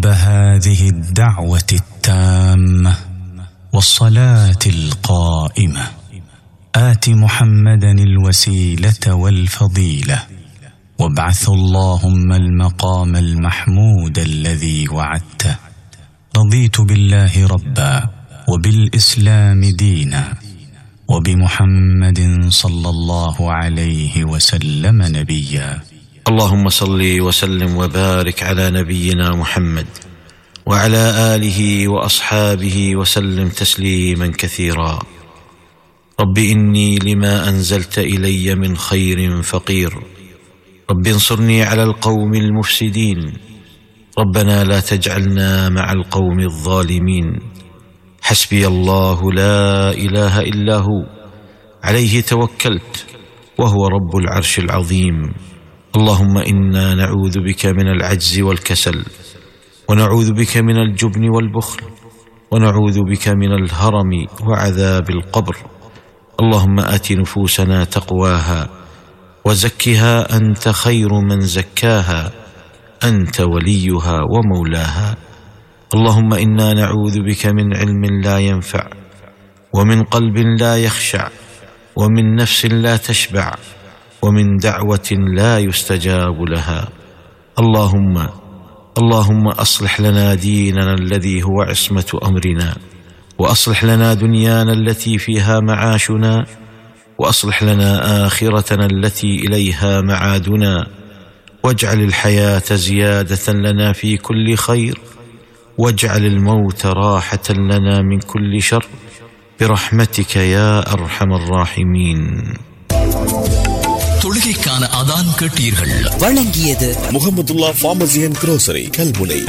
هذه الدعوه التامه والصلاه القائمه ات محمدا الوسيله والفضيله وابعث اللهم المقام المحمود الذي وعدته رضيت بالله ربا وبالاسلام دينا وبمحمد صلى الله عليه وسلم نبيا اللهم صل وسلم وبارك على نبينا محمد وعلى اله واصحابه وسلم تسليما كثيرا رب اني لما انزلت الي من خير فقير رب انصرني على القوم المفسدين ربنا لا تجعلنا مع القوم الظالمين حسبي الله لا اله الا هو عليه توكلت وهو رب العرش العظيم اللهم انا نعوذ بك من العجز والكسل ونعوذ بك من الجبن والبخل ونعوذ بك من الهرم وعذاب القبر اللهم ات نفوسنا تقواها وزكها انت خير من زكاها انت وليها ومولاها اللهم انا نعوذ بك من علم لا ينفع ومن قلب لا يخشع ومن نفس لا تشبع ومن دعوه لا يستجاب لها اللهم اللهم اصلح لنا ديننا الذي هو عصمه امرنا واصلح لنا دنيانا التي فيها معاشنا واصلح لنا اخرتنا التي اليها معادنا واجعل الحياه زياده لنا في كل خير واجعل الموت راحه لنا من كل شر برحمتك يا ارحم الراحمين தொழுகைக்கான அதான் கேட்டீர்கள் வழங்கியது Mohamedullah pharmacy and grocery Kalmunai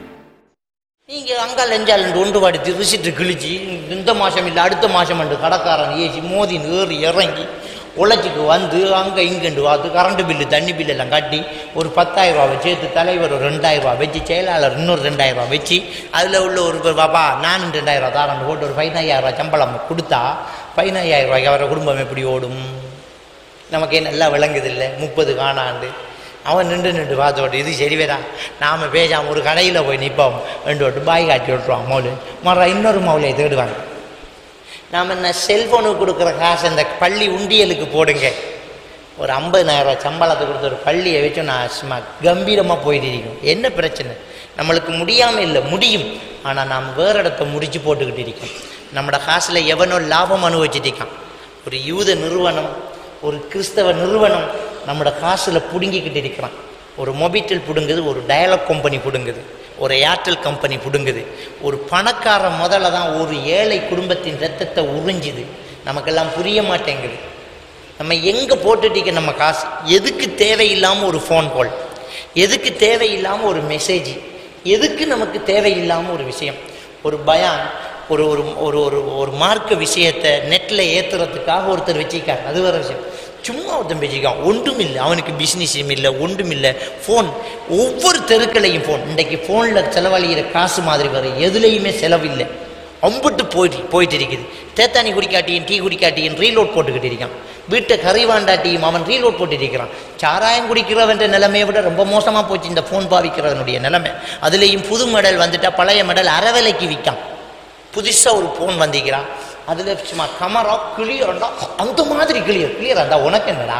நீங்க அங்கால் லெஞ்சால் ஒன்று படுத்தி ரிசிட்டு கிழிச்சு இந்த மாசம் இல்லை அடுத்த மாசம் என்று கடைக்காரன் ஏசி மோதி ஏறி இறங்கி உழைச்சிக்கு வந்து அங்கே இங்கண்டு பார்த்து கரண்ட் பில்லு தண்ணி பில்லு எல்லாம் கட்டி ஒரு பத்தாயிரம் ரூபா சேர்த்து தலைவர் ஒரு ரெண்டாயிரம் ரூபா வச்சு செயலாளர் இன்னொரு ரெண்டாயிரம் ரூபா வச்சு அதில் உள்ள ஒரு பேர் பாப்பா நானும் ரெண்டாயிரம் ரூபா தாரண்டு போட்டு ஒரு பதினாயிரம் ரூபா சம்பளம் கொடுத்தா பதினாயிரம் ரூபாய்க்கு அவரை குடும்பம் எப்படி ஓடும் நமக்கு நல்லா விளங்குது இல்லை முப்பது காணாண்டு அவன் நின்று நின்று பார்த்தோட்டு இது சரி வேடா நாம் பேசாமல் ஒரு கடையில் போய் நிற்போம் ரெண்டு விட்டு பாய் காட்டி விட்டுருவான் மௌலு மற இன்னொரு மௌலையை தேடுவாங்க நாம் என்ன செல்ஃபோனுக்கு கொடுக்குற காசு இந்த பள்ளி உண்டியலுக்கு போடுங்க ஒரு ஐம்பதினாயிரம் சம்பளத்தை கொடுத்து ஒரு பள்ளியை வச்சு நான் சும்மா கம்பீரமாக போயிட்டு இருக்கோம் என்ன பிரச்சனை நம்மளுக்கு முடியாமல் இல்லை முடியும் ஆனால் நாம் வேறு இடத்த முடிச்சு போட்டுக்கிட்டு இருக்கோம் நம்மளோட காசில் எவனோ லாபம் அனுபவிச்சுட்டு இருக்கான் ஒரு யூத நிறுவனம் ஒரு கிறிஸ்தவ நிறுவனம் நம்மளோட காசில் பிடுங்கிக்கிட்டு இருக்கிறான் ஒரு மொபிட்டல் பிடுங்குது ஒரு டயலாக் கம்பெனி பிடுங்குது ஒரு ஏர்டெல் கம்பெனி பிடுங்குது ஒரு பணக்கார முதல்ல தான் ஒரு ஏழை குடும்பத்தின் ரத்தத்தை உறிஞ்சுது நமக்கெல்லாம் புரிய மாட்டேங்குது நம்ம எங்கே போட்டுட்டீங்க நம்ம காசு எதுக்கு தேவையில்லாமல் ஒரு ஃபோன் கால் எதுக்கு தேவையில்லாமல் ஒரு மெசேஜ் எதுக்கு நமக்கு தேவையில்லாமல் ஒரு விஷயம் ஒரு பயான் ஒரு ஒரு ஒரு ஒரு ஒரு மார்க்க விஷயத்தை நெட்டில் ஏற்றுறதுக்காக ஒருத்தர் வச்சிருக்கார் அது வேறு விஷயம் சும்மா ஒருத்தன் வச்சுக்கான் ஒன்றும் இல்லை அவனுக்கு பிஸ்னஸும் இல்லை ஒன்றும் இல்லை ஃபோன் ஒவ்வொரு தெருக்களையும் ஃபோன் இன்றைக்கு ஃபோனில் செலவழிகிற காசு மாதிரி வேறு எதுலேயுமே செலவில்லை அம்புட்டு போயிட்டு போயிட்டு இருக்குது தேத்தானி குடிக்காட்டியும் டீ குடிக்காட்டியும் ரீலோட் போட்டுக்கிட்டு இருக்கான் வீட்டை கறிவாண்டாட்டியும் அவன் ரீலோட் போட்டுட்டு இருக்கிறான் சாராயம் குடிக்கிறவன்ற நிலைமையை விட ரொம்ப மோசமாக போச்சு இந்த ஃபோன் பாவிக்கிறவனுடைய நிலைமை அதுலேயும் புது மெடல் வந்துட்டா பழைய மெடல் அறவிலைக்கு விற்கான் புதுசாக ஒரு ஃபோன் வந்திக்கிறான் அதில் சும்மா கமரா கிளியர்ண்டா அந்த மாதிரி கிளியர் கிளியராண்டா உனக்கு என்னடா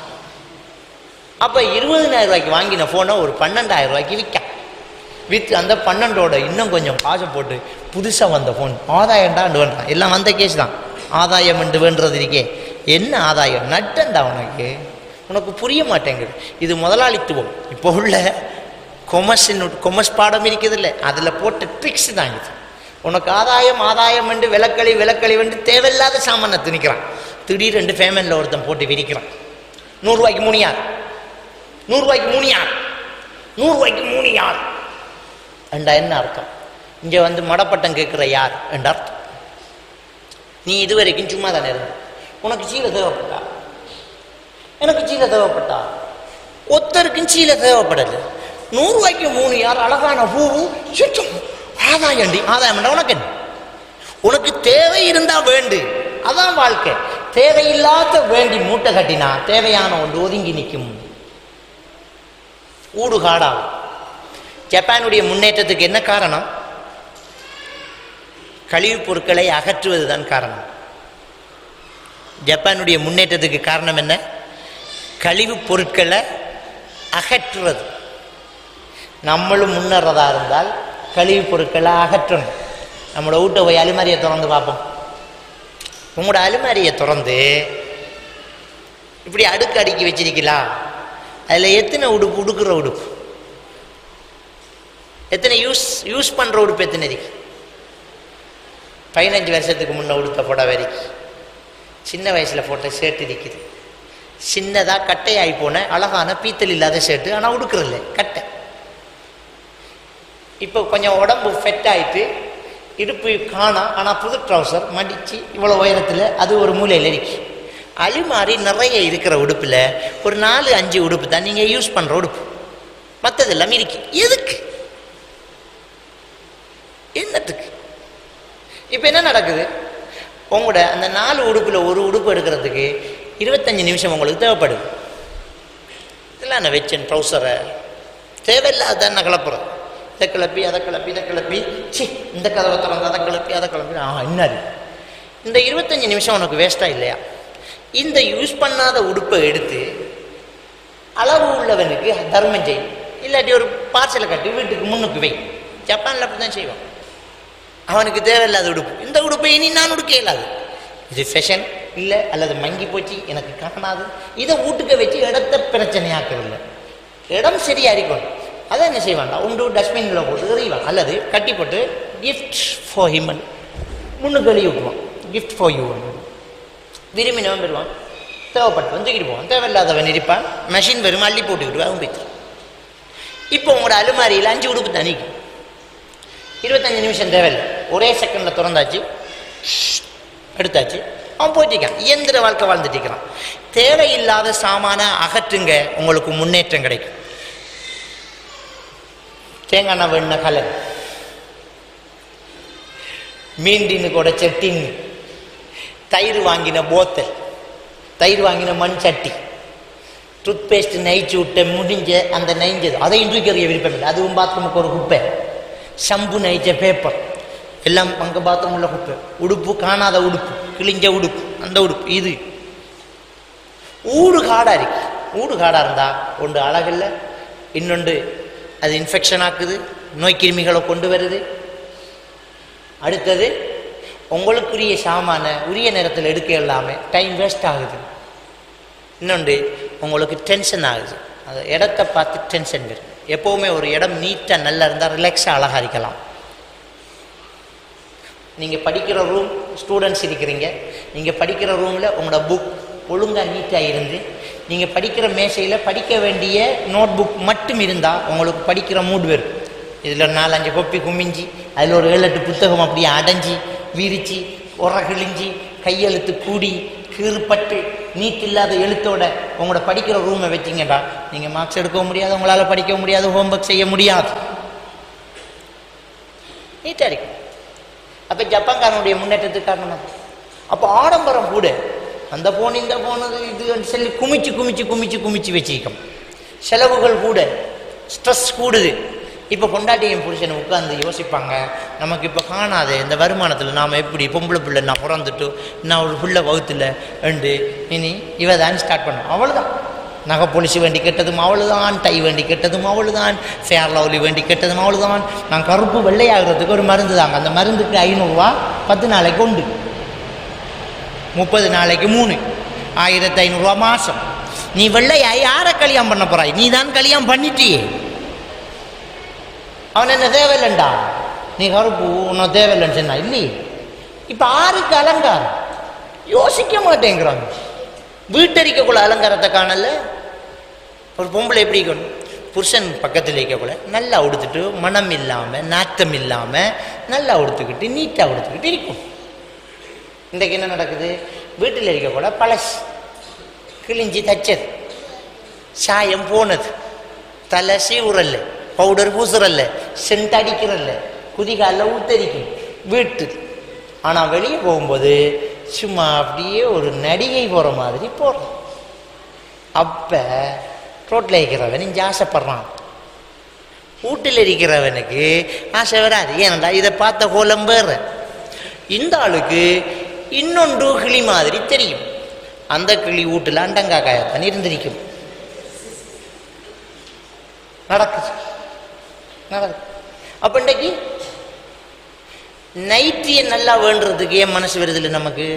அப்போ இருபதினாயிரம் ரூபாய்க்கு வாங்கின ஃபோனை ஒரு பன்னெண்டாயிரம் ரூபாய்க்கு விற்கான் விற்று அந்த பன்னெண்டோட இன்னும் கொஞ்சம் காசை போட்டு புதுசாக வந்த ஃபோன் ஆதாயம்டாண்டு வேண்டாம் எல்லாம் வந்த கேஸ் தான் ஆதாயம் என்று வேண்டது இருக்கே என்ன ஆதாயம் நட்டண்டா உனக்கு உனக்கு புரிய மாட்டேங்குது இது முதலாளித்துவம் இப்போ உள்ள கொமர்ஸின் கொமர்ஸ் பாடம் இருக்குது இல்லை அதில் போட்ட ட்ரிக்ஸ் தான் இது உனக்கு ஆதாயம் ஆதாயம் என்று விளக்களி விளக்களி வந்து தேவையில்லாத சாமானை திணிக்கிறான் திடீர் ரெண்டு ஃபேமனில் ஒருத்தன் போட்டு விரிக்கிறான் நூறுரூவாய்க்கு மூணு யார் நூறுரூவாய்க்கு மூணு யார் நூறுரூவாய்க்கு மூணு யார் என்றா என்ன அர்த்தம் இங்கே வந்து மடப்பட்டம் கேட்குற யார் என்ற அர்த்தம் நீ இதுவரைக்கும் சும்மா தானே இருந்த உனக்கு சீலை தேவைப்பட்டா எனக்கு சீலை தேவைப்பட்டா ஒத்தருக்கும் சீலை தேவைப்படல நூறுரூவாய்க்கு மூணு யார் அழகான பூ சுத்தம் ஆதாயண்டி ஆதாயம் உனக்கு என்ன உனக்கு தேவை இருந்தா வேண்டு அதான் வாழ்க்கை தேவையில்லாத வேண்டி மூட்டை கட்டினா தேவையான ஒன்று ஒதுங்கி நிற்கும் ஊடு காடாகும் ஜப்பானுடைய முன்னேற்றத்துக்கு என்ன காரணம் கழிவுப் பொருட்களை அகற்றுவதுதான் காரணம் ஜப்பானுடைய முன்னேற்றத்துக்கு காரணம் என்ன கழிவுப் பொருட்களை அகற்றுவது நம்மளும் முன்னேறதா இருந்தால் கழிவுப் பொருட்களை அகற்றணும் நம்மளோட வீட்டை போய் அலுமாரியை திறந்து பார்ப்போம் உங்களோட அலுமாரியை திறந்து இப்படி அடுக்கு அடுக்கி வச்சிருக்கலாம் அதில் எத்தனை உடுப்பு உடுக்குற உடுப்பு எத்தனை யூஸ் யூஸ் பண்ணுற உடுப்பு எத்தனை இருக்கு பதினஞ்சு வருஷத்துக்கு முன்ன உடுத்த புடவை இருக்கு சின்ன வயசில் போட்ட ஷர்ட் இருக்குது சின்னதாக கட்டையாகி போன அழகான பீத்தல் இல்லாத ஷர்ட்டு ஆனால் உடுக்குறதில்ல கட்டை இப்போ கொஞ்சம் உடம்பு ஃபெட் ஆயிட்டு இடுப்பு காணாம் ஆனால் புது ட்ரௌசர் மடித்து இவ்வளோ உயரத்தில் அது ஒரு மூலையில் இருக்கு அலிமாரி நிறைய இருக்கிற உடுப்பில் ஒரு நாலு அஞ்சு உடுப்பு தான் நீங்கள் யூஸ் பண்ணுற உடுப்பு மற்றது எல்லாமே இருக்கு எதுக்கு என்னத்துக்கு இப்போ என்ன நடக்குது உங்களோட அந்த நாலு உடுப்பில் ஒரு உடுப்பு எடுக்கிறதுக்கு இருபத்தஞ்சு நிமிஷம் உங்களுக்கு தேவைப்படுது இதெல்லாம் நான் வச்சேன் ட்ரௌசரை தேவையில்லாத நான் கிளப்புறேன் இதை கிளப்பி அதை கிளப்பி இதை கிளப்பி சி இந்த கதவை திறந்து அதை கிளப்பி அதை கிளப்பி ஆ என்னது இந்த இருபத்தஞ்சு நிமிஷம் உனக்கு வேஸ்ட்டாக இல்லையா இந்த யூஸ் பண்ணாத உடுப்பை எடுத்து அளவு உள்ளவனுக்கு தர்மம் செய் இல்லாட்டி ஒரு பார்சலை கட்டி வீட்டுக்கு முன்னுக்கு வை ஜப்பானில் அப்படி தான் செய்வான் அவனுக்கு தேவையில்லாத உடுப்பு இந்த உடுப்பை இனி நான் உடுக்க இயலாது இது ஃபேஷன் இல்லை அல்லது மங்கி போச்சு எனக்கு காணாது இதை வீட்டுக்கு வச்சு இடத்த பிரச்சனையாக்கவில்லை இடம் சரியா இருக்கணும் அதை என்ன செய்வான்டா உண்டு டஸ்ட்பினில் போட்டு எறிவான் அல்லது கட்டி போட்டு கிஃப்ட் ஃபார் ஹிமன் முன்னுக்கு எழுதி விட்டுருவான் கிஃப்ட் ஃபார் யூ விரும்பினவன் பெறுவான் தேவைப்பட்டவன் தூக்கிட்டு போவான் தேவையில்லாதவன் இருப்பான் மெஷின் வரும் அள்ளி போட்டுக்கிட்டு அவன் போய்த்து இப்போ உங்களோட அலுமாரியில் அஞ்சு உடுப்பு தனிக்கும் இருபத்தஞ்சு நிமிஷம் தேவையில்லை ஒரே செகண்டில் திறந்தாச்சு எடுத்தாச்சு அவன் போயிட்டு இருக்கான் இயந்திர வாழ்க்கை வாழ்ந்துட்டு இருக்கிறான் தேவையில்லாத சாமான அகற்றுங்க உங்களுக்கு முன்னேற்றம் கிடைக்கும் தேங்காய் எண்ணெய் வெண்ண கலர் மீண்டின்னு கூட செட்டின்னு தயிர் வாங்கின போத்தல் தயிர் வாங்கின மண் சட்டி டூத் பேஸ்ட் நெய்ச்சு விட்ட முடிஞ்ச அந்த நெய்ஞ்சது அதையும் தூக்கி எறிய விருப்பம் இல்லை அதுவும் பாத்ரூமுக்கு ஒரு குப்பை ஷம்பு நெய்ச்ச பேப்பர் எல்லாம் அங்கே பாத்ரூம் உள்ள குப்பை உடுப்பு காணாத உடுப்பு கிழிஞ்ச உடுப்பு அந்த உடுப்பு இது ஊடு காடா இருக்கு ஊடு காடா இருந்தா ஒன்று அழகில்லை இன்னொன்று அது இன்ஃபெக்ஷன் ஆக்குது நோய் கிருமிகளை கொண்டு வருது அடுத்தது உங்களுக்குரிய சாமான உரிய நேரத்தில் எடுக்க இல்லாமல் டைம் வேஸ்ட் ஆகுது இன்னொன்று உங்களுக்கு டென்ஷன் ஆகுது அந்த இடத்த பார்த்து டென்ஷன் வரும் எப்போவுமே ஒரு இடம் நீட்டாக நல்லா இருந்தால் ரிலாக்ஸாக அழகாக இருக்கலாம் நீங்கள் படிக்கிற ரூம் ஸ்டூடெண்ட்ஸ் இருக்கிறீங்க நீங்கள் படிக்கிற ரூமில் உங்களோட புக் ஒழுங்காக நீட்டாக இருந்து நீங்கள் படிக்கிற மேசையில் படிக்க வேண்டிய நோட் புக் மட்டும் இருந்தால் உங்களுக்கு படிக்கிற மூட் வரும் இதில் நாலஞ்சு கொப்பி குமிஞ்சி அதில் ஒரு ஏழு எட்டு புத்தகம் அப்படியே அடைஞ்சி விரிச்சு உர கிழிஞ்சி கையெழுத்து கூடி கீறுப்பட்டு நீட் இல்லாத எழுத்தோட உங்களோட படிக்கிற ரூமை வச்சிங்கடா நீங்கள் மார்க்ஸ் எடுக்க முடியாது உங்களால் படிக்க முடியாது ஹோம்ஒர்க் செய்ய முடியாது நீட்டாக இருக்கும் அப்போ ஜப்பான்காரனுடைய முன்னேற்றத்துக்கு காரணம் அது அப்போ ஆடம்பரம் கூட அந்த போன் இந்த போனது இது சொல்லி குமிச்சு குமிச்சு குமிச்சு குமிச்சு வச்சிருக்கோம் செலவுகள் கூட ஸ்ட்ரெஸ் கூடுது இப்போ பொண்டாட்டியும் புருஷனை உட்காந்து யோசிப்பாங்க நமக்கு இப்போ காணாது இந்த வருமானத்தில் நாம் எப்படி பொம்பளை பிள்ளை நான் பிறந்துட்டு நான் ஒரு பிள்ளை வகுத்தில் ரெண்டு இனி இவ தான் ஸ்டார்ட் பண்ணோம் அவ்வளோதான் நகை பொலிசு வேண்டி கெட்டதும் அவ்வளோதான் டை வேண்டி கெட்டதும் அவ்வளோதான் ஃபேர் லவ்லி வேண்டி கெட்டதும் அவ்வளோதான் நான் கருப்பு வெள்ளையாகிறதுக்கு ஒரு மருந்து தாங்க அந்த மருந்துக்கு ஐநூறுரூவா பத்து நாளைக்கு உண்டு முப்பது நாளைக்கு மூணு ஆயிரத்தி ஐநூறுரூவா மாதம் நீ வெள்ளையாய் யாரை கல்யாணம் பண்ண போறாய் நீ தான் கல்யாணம் பண்ணிட்டியே அவன் என்ன தேவையில்லைண்டா நீ கருப்பு உன்னை தேவையில்லைன்னு சொன்னா இல்லையே இப்போ ஆருக்கு அலங்காரம் யோசிக்க மாட்டேங்கிறாங்க வீட்டறிக்கக்குள்ள அலங்காரத்தை காணல ஒரு பொம்பளை எப்படி இருக்கணும் புருஷன் பக்கத்தில் இருக்கக்குள்ள நல்லா உடுத்துட்டு மனம் இல்லாமல் நாத்தம் இல்லாமல் நல்லா உடுத்துக்கிட்டு நீட்டாக உடுத்துக்கிட்டு இருக்கும் இன்றைக்கு என்ன நடக்குது வீட்டில் இருக்கக்கூட பழசு கிழிஞ்சி தச்சது சாயம் போனது தலை சீவுறல்ல பவுடர் பூசுறல்ல சென்ட் அடிக்கிறல்ல குதிகாலில் ஊத்தரிக்கும் வீட்டு ஆனால் வெளியே போகும்போது சும்மா அப்படியே ஒரு நடிகை போகிற மாதிரி போகிறோம் அப்போ ரோட்டில் இருக்கிறவன் இங்கே ஆசைப்படுறான் வீட்டில் இருக்கிறவனுக்கு ஆசை வராது ஏனண்டா இதை பார்த்த கோலம் வேற இந்த ஆளுக்கு இன்னொன்று கிளி மாதிரி தெரியும் அந்த கிளி வீட்டில் அண்டங்காக்காயத்தான் இருந்திருக்கும் நடக்குது நடக்குது அப்போ இன்றைக்கு நைட்டியை நல்லா வேண்டுறதுக்கு ஏன் மனசு வருது இல்லை நமக்கு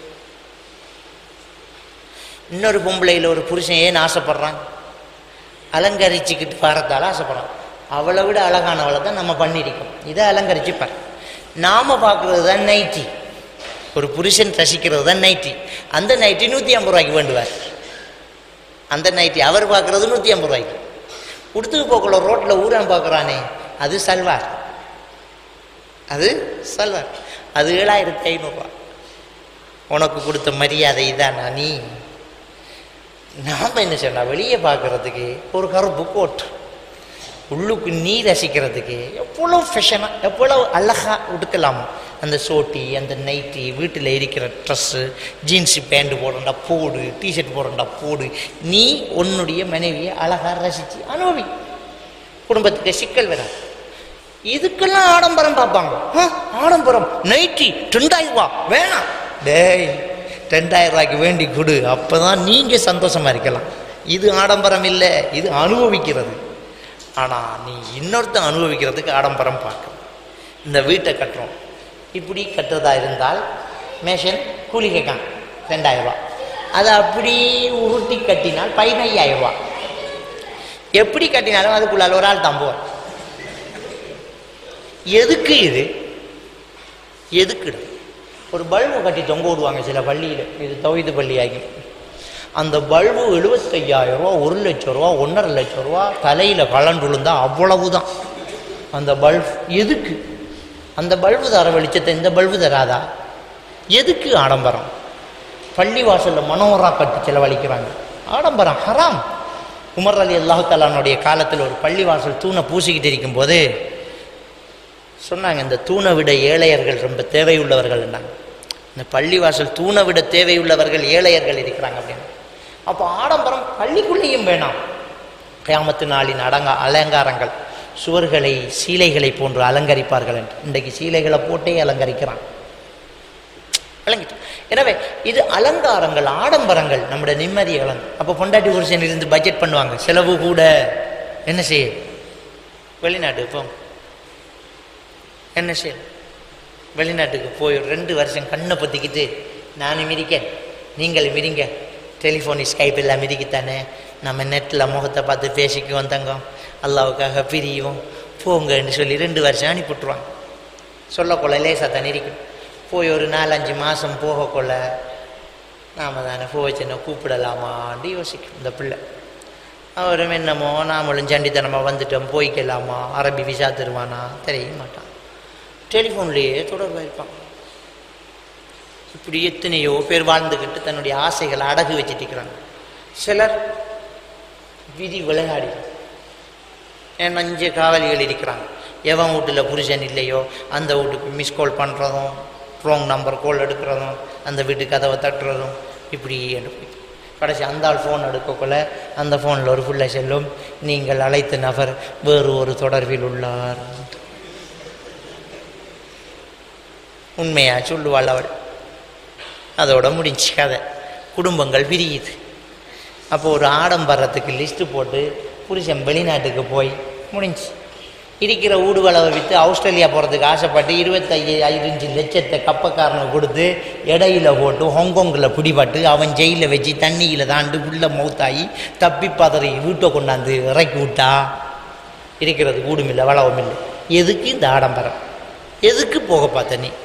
இன்னொரு பொம்பளையில் ஒரு புருஷன் ஏன் ஆசைப்படுறான் அலங்கரிச்சுக்கிட்டு வரத்தால ஆசைப்படுறான் அவளை விட அழகானவளை தான் நம்ம பண்ணியிருக்கோம் இதை அலங்கரிச்சு பார் நாம பார்க்கறது தான் நைட்டி ஒரு புருஷன் ரசிக்கிறது தான் நைட்டி அந்த நைட்டி நூற்றி ஐம்பது ரூபாய்க்கு வேண்டுவார் அந்த நைட்டி அவர் பார்க்கறது நூற்றி ஐம்பது ரூபாய்க்கு உடுத்துக்கு போக்குள்ள ரோட்டில் ஊரான் பார்க்குறானே அது சல்வார் அது சல்வார் அது ஏழாயிரத்தி ஐநூறுரூவா உனக்கு கொடுத்த மரியாதை இதானா நீ நாம் என்ன சொன்னா வெளியே பார்க்கறதுக்கு ஒரு கருப்பு கோட் உள்ளுக்கு நீ ரசிக்கிறதுக்கு எவ்வளோ ஃபேஷனாக எவ்வளோ அழகாக உடுக்கலாம் அந்த சோட்டி அந்த நைட்டி வீட்டில் இருக்கிற ட்ரெஸ்ஸு ஜீன்ஸு பேண்ட் போடுறா போடு டிஷர்ட் போடுறா போடு நீ உன்னுடைய மனைவியை அழகாக ரசித்து அனுபவி குடும்பத்துக்கு சிக்கல் வராது இதுக்கெல்லாம் ஆடம்பரம் பார்ப்பாங்க ஆ, ஆடம்பரம் நைட்டி ரெண்டாயிரம் ரூபா வேணாம் டேய் ரெண்டாயிரம் ரூபாய்க்கு வேண்டி கொடு அப்போ தான் நீங்கள் சந்தோஷமாக இருக்கலாம் இது ஆடம்பரம் இல்லை இது அனுபவிக்கிறது ஆனால் நீ இன்னொருத்தன் அனுபவிக்கிறதுக்கு ஆடம்பரம் பார்க்கணும் இந்த வீட்டை கட்டுறோம் இப்படி கட்டுறதா இருந்தால் மேஷன் கூலி கேட்கான் ரெண்டாயிரம் ரூபா அதை அப்படி உருட்டி கட்டினால் பதினையாயிரம் ரூபா எப்படி கட்டினாலும் அதுக்குள்ளால ஒரு ஆள் தான் போவார் எதுக்கு இது எதுக்கு ஒரு பல்பு கட்டி தொங்க விடுவாங்க சில பள்ளியில் இது தவிது பள்ளி ஆகி அந்த பல்பு எழுபத்தையாயிரம் ரூபா ஒரு லட்சம் ரூபா ஒன்றரை லட்சம் ரூபா தலையில் கலண்டு விழுந்தா அவ்வளவுதான் அந்த பல்ப் எதுக்கு அந்த பல்பு தர வெளிச்சத்தை இந்த பல்பு தராதா எதுக்கு ஆடம்பரம் பள்ளி வாசலில் மனோரா கட்டி செலவழிக்கிறாங்க ஆடம்பரம் ஹராம் உமர் அலி அல்லாஹாலானுடைய காலத்தில் ஒரு பள்ளி வாசல் தூணை பூசிக்கிட்டு இருக்கும்போது சொன்னாங்க இந்த தூணை விட ஏழையர்கள் ரொம்ப தேவையுள்ளவர்கள்னாங்க இந்த பள்ளிவாசல் தூணை விட தேவையுள்ளவர்கள் ஏழையர்கள் இருக்கிறாங்க அப்படின்னு அப்போ ஆடம்பரம் பள்ளிக்குள்ளேயும் வேணாம் கியாமத்து நாளின் அடங்கா அலங்காரங்கள் சுவர்களை சீலைகளை போன்று அலங்கரிப்பார்கள் என்று இன்றைக்கு சீலைகளை போட்டே அலங்கரிக்கிறான் விளங்கிட்டு எனவே இது அலங்காரங்கள் ஆடம்பரங்கள் நம்முடைய நிம்மதியை இழந்து அப்போ பொண்டாட்டி புருஷன் இருந்து பட்ஜெட் பண்ணுவாங்க செலவு கூட என்ன செய்ய வெளிநாட்டு போங்க என்ன செய்ய வெளிநாட்டுக்கு போய் ஒரு ரெண்டு வருஷம் கண்ணை பொத்திக்கிட்டு நானும் மிதிக்கேன் நீங்கள் மிதிங்க டெலிஃபோன் ஸ்கைப் எல்லாம் மிதிக்கத்தானே நம்ம நெட்டில் முகத்தை பார்த்து பேசிக்குவோம் தங்கம் அல்லாவுக்காக பிரியும் போங்கன்னு சொல்லி ரெண்டு வருஷம் அனுப்பிவிட்ருவாங்க சொல்லக்கொள்ள லேசாக தானே இருக்கும் போய் ஒரு நாலஞ்சு மாதம் போகக்கொள்ள நாம தானே போவச்சனை கூப்பிடலாமான்னு யோசிக்கும் இந்த பிள்ளை அவரும் என்னமோ நாமளும் சண்டித்தனமாக வந்துட்டோம் போய்க்கலாமா அரபி விசா தருவானா தெரிய மாட்டான் டெலிஃபோன்லேயே தொடர்பாக இருப்பான் இப்படி எத்தனையோ பேர் வாழ்ந்துக்கிட்டு தன்னுடைய ஆசைகளை அடகு வச்சுட்டு இருக்கிறாங்க சிலர் விதி விளையாடி ஏன் அஞ்சு காவலிகள் இருக்கிறாங்க எவன் வீட்டில் புருஷன் இல்லையோ அந்த வீட்டுக்கு மிஸ் கால் பண்ணுறதும் ராங் நம்பர் கால் எடுக்கிறதும் அந்த வீட்டு கதவை தட்டுறதும் இப்படி போய் கடைசி அந்த ஆள் ஃபோன் எடுக்கக்குள்ள அந்த ஃபோனில் ஒரு புள்ள செல்லும் நீங்கள் அழைத்த நபர் வேறு ஒரு தொடர்பில் உள்ளார் உண்மையா சொல்லுவாள் அவள் அதோட முடிஞ்சு கதை குடும்பங்கள் பிரியுது அப்போ ஒரு ஆடம்பரத்துக்கு லிஸ்ட்டு போட்டு புருஷன் வெளிநாட்டுக்கு போய் முடிஞ்சு இருக்கிற ஊடுவளவை விற்று ஆஸ்திரேலியா போகிறதுக்கு ஆசைப்பட்டு இருபத்தைய ஐந்து லட்சத்தை கப்பக்காரனுக்கு கொடுத்து இடையில போட்டு ஹாங்காங்கில் பிடிபட்டு அவன் ஜெயிலில் வச்சு தண்ணியில் தாண்டு உள்ள மௌத்தாகி தப்பி பதறி வீட்டை கொண்டாந்து இறக்கி விட்டா இருக்கிறது கூடுமில்லை வளவும் இல்லை எதுக்கு இந்த ஆடம்பரம் எதுக்கு போக பார்த்த நீ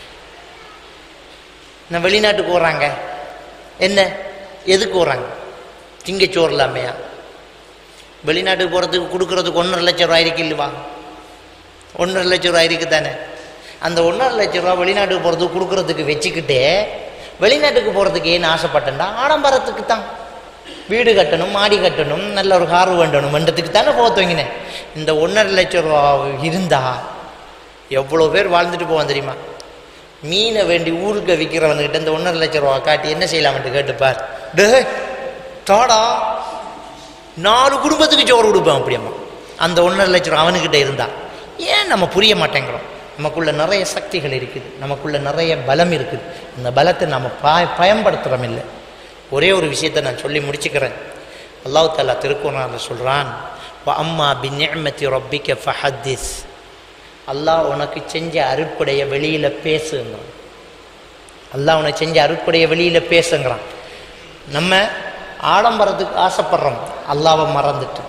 நான் வெளிநாட்டுக்கு போகிறாங்க என்ன எதுக்கு போகிறாங்க திங்கச்சோறு இல்லாமையா வெளிநாட்டுக்கு போகிறதுக்கு கொடுக்குறதுக்கு ஒன்றரை லட்சம் ரூபாய் இருக்கு இல்லைவா ஒன்றரை லட்சம் ரூபாய் இருக்கு தானே அந்த ஒன்றரை லட்சம் ரூபா வெளிநாட்டுக்கு போகிறதுக்கு கொடுக்குறதுக்கு வச்சுக்கிட்டே வெளிநாட்டுக்கு போகிறதுக்கு ஏன்னு ஆசைப்பட்டேன்டா ஆடம்பரத்துக்கு தான் வீடு கட்டணும் மாடி கட்டணும் நல்ல ஒரு கார் வேண்டணும் வேண்டதுக்கு தானே போக துவங்கினேன் இந்த ஒன்றரை லட்சம் ரூபா இருந்தா எவ்வளோ பேர் வாழ்ந்துட்டு போவான் தெரியுமா மீனை வேண்டி ஊருக்கு விற்கிறவன்கிட்ட இந்த ஒன்றரை லட்சம் ரூபா காட்டி என்ன செய்யலாம்ட்டு கேட்டுப்பார் டே தாடா நாலு குடும்பத்துக்கு சோறு கொடுப்பேன் அப்படியம்மா அந்த ஒன்றரை லட்சம் ரூபா அவனுக்கிட்ட இருந்தா ஏன் நம்ம புரிய மாட்டேங்கிறோம் நமக்குள்ள நிறைய சக்திகள் இருக்குது நமக்குள்ள நிறைய பலம் இருக்குது அந்த பலத்தை நம்ம ப பயன்படுத்துகிறோம் இல்லை ஒரே ஒரு விஷயத்தை நான் சொல்லி முடிச்சுக்கிறேன் அல்லாஹ் தாலா திருக்குறானில் சொல்கிறான் அம்மா பின் நிஅமத்தி ரப்பிக்க ஃபஹத்திஸ் அல்லாஹ் உனக்கு செஞ்ச அருட்படைய வெளியில் பேசுங்கிறான் அல்லாஹ் உனக்கு செஞ்ச அருட்படைய வெளியில் பேசுங்கிறான் நம்ம ஆடம்பரத்துக்கு ஆசைப்படுறோம் அல்லாவை மறந்துட்டோம்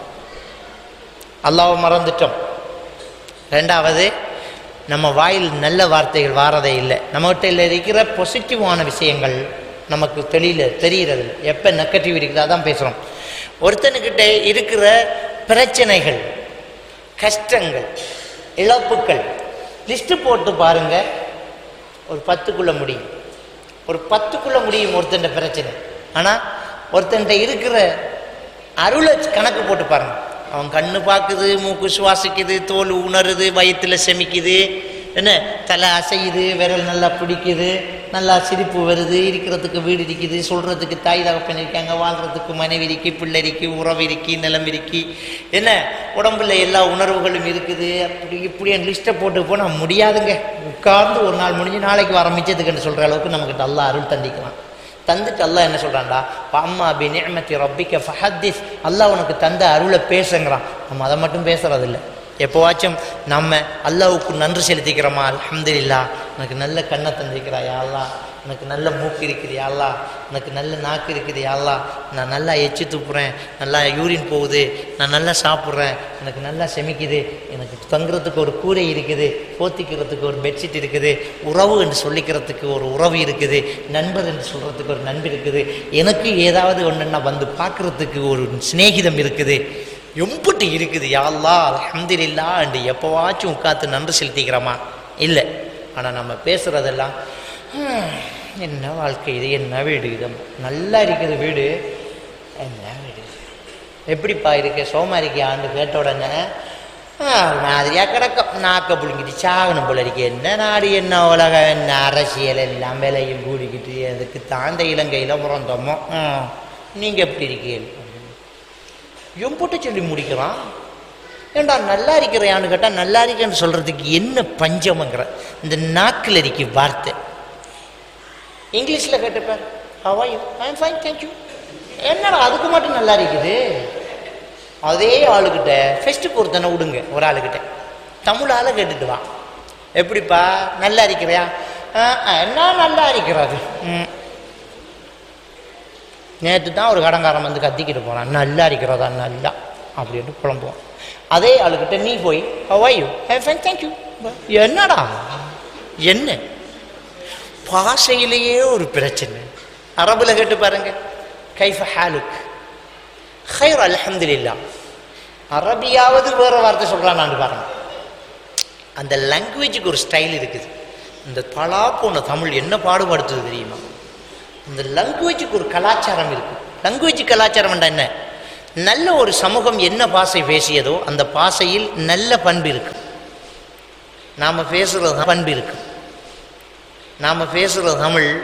அல்லாவை மறந்துட்டோம் ரெண்டாவது நம்ம வாயில் நல்ல வார்த்தைகள் வாரதே இல்லை நம்மகிட்ட இருக்கிற பாசிட்டிவான விஷயங்கள் நமக்கு தெரியல தெரியறது எப்போ நெகட்டிவ் இருக்குதோ அதான் பேசுகிறோம் ஒருத்தனுக்கிட்ட இருக்கிற பிரச்சனைகள் கஷ்டங்கள் இழப்புக்கள் லிஸ்ட்டு போட்டு பாருங்க ஒரு பத்துக்குள்ள முடியும் ஒரு பத்துக்குள்ள முடியும் ஒருத்தன் பிரச்சனை ஆனால் ஒருத்தன்ட்ட இருக்கிற அருளை கணக்கு போட்டு பாருங்க அவன் கண்ணு பார்க்குது மூக்கு சுவாசிக்குது தோல் உணருது வயிற்றுல செமிக்குது என்ன தலை அசையுது விரல் நல்லா பிடிக்குது நல்லா சிரிப்பு வருது இருக்கிறதுக்கு வீடு இருக்குது சொல்கிறதுக்கு தாய் தகப்பன் இருக்காங்க வாழ்கிறதுக்கு மனைவி இருக்கு பிள்ளை இருக்கு உறவு இருக்கு நிலம் இருக்கு என்ன உடம்புல எல்லா உணர்வுகளும் இருக்குது அப்படி இப்படி லிஸ்ட்டை போட்டு போனால் முடியாதுங்க உட்கார்ந்து ஒரு நாள் முடிஞ்சு நாளைக்கு வர மிச்சத்துக்குன்னு சொல்கிற அளவுக்கு நமக்கு நல்லா அருள் தந்திக்கலாம் தந்துட்டு அல்லாஹ் என்ன சொல்கிறான்டா அம்மா பி நியமத்தி ரப்பிக்க ஃபஹத்திஸ் அல்லாஹ் உனக்கு தந்த அருளை பேசுங்கிறான் நம்ம அதை மட்டும் பேசுறதில்ல எப்போவாச்சும் நம்ம அல்லாவுக்கு நன்றி செலுத்திக்கிறோமா அல்ஹம்துலில்லா எனக்கு நல்ல கண்ணை தந்திருக்கிறாயா அல்லா எனக்கு நல்ல மூக்கு இருக்குது யாழ்லா எனக்கு நல்ல நாக்கு இருக்குது யாழ்லா நான் நல்லா எச்சி துப்புறேன் நல்லா யூரின் போகுது நான் நல்லா சாப்பிட்றேன் எனக்கு நல்லா செமிக்குது எனக்கு தங்குறதுக்கு ஒரு கூரை இருக்குது போத்திக்கிறதுக்கு ஒரு பெட்ஷீட் இருக்குது உறவு என்று சொல்லிக்கிறதுக்கு ஒரு உறவு இருக்குது நண்பர் என்று சொல்கிறதுக்கு ஒரு நண்பர் இருக்குது எனக்கு ஏதாவது ஒன்றுன்னா வந்து பார்க்குறதுக்கு ஒரு சிநேகிதம் இருக்குது எம்புட்டு இருக்குது யாழ்லா அல்ஹம்துலில்லா என்று எப்போவாச்சும் உட்காந்து நன்றி செலுத்திக்கிறோமா இல்லை ஆனால் நம்ம பேசுகிறதெல்லாம் "ஹம், என்ன வாழ்க்கை இது என்ன வீடு இது நல்லா இருக்குது வீடு என்ன வீடு எப்படிப்பா இருக்கு சோமா இருக்கியான்னு கேட்ட உடனே "ஆ, ஒரு மாதிரியா கிடக்கும் நாக்க புழுங்கிட்டு சாகணும் போல இருக்கு என்ன நாடு என்ன உலகம் என்ன அரசியல் எல்லாம் விலையும் கூடிக்கிட்டு அதுக்கு தாண்ட இலங்கையில் பிறந்தோமோ ம், நீங்க எப்படி இருக்கீங்க எம்புட்டு சொல்லி முடிக்கிறான் ஏண்டா நல்லா இருக்கிறையான்னு கேட்டால் நல்லா இருக்கேன்னு சொல்கிறதுக்கு என்ன பஞ்சமங்கிற இந்த நாக்கில் இருக்கு வார்த்தை இங்கிலீஷில் கேட்டுப்பேன் how are you I am fine thank you என்னடா அதுக்கு மட்டும் நல்லா இருக்குது அதே ஆளுக்கிட்ட ஃபெஸ்ட்டுக்கு ஒருத்தனை விடுங்க ஒரு ஆளுக்கிட்ட தமிழ் ஆளை கேட்டுட்டு வா எப்படிப்பா நல்லா இருக்கிறியா "ஆ, ஆ, என்ன நல்லா இருக்கிறது ம் நேற்று தான் ஒரு கடங்காரன் வந்து கத்திக்கிட்டு போனான் நல்லா இருக்கிறதா நல்லா அப்படின்ட்டு புலம்புவான் அதே ஆளுக்கிட்ட நீ போய் ஹவாயு ஃபைன் தேங்க்யூ என்னடா என்ன பாஷையிலேயே ஒரு பிரச்சனை அரபுல கேட்டு பாருங்க கைஃப ஹாலுக் ஹைர் அல்ஹம்துலில்லா அரபியாவது வேற வார்த்தை சொல்றான் நான் பாருங்க அந்த லாங்குவேஜுக்கு ஒரு ஸ்டைல் இருக்குது இந்த பலா போன தமிழ் என்ன பாடுபடுத்துது தெரியுமா இந்த லாங்குவேஜுக்கு ஒரு கலாச்சாரம் இருக்கு லாங்குவேஜ் கலாச்சாரம் என்ன நல்ல ஒரு சமூகம் என்ன பாஷை பேசியதோ அந்த பாஷையில் நல்ல பண்பு இருக்கு நாம பேசுறது பண்பு இருக்கு நாம பேசுகிற தமிழ்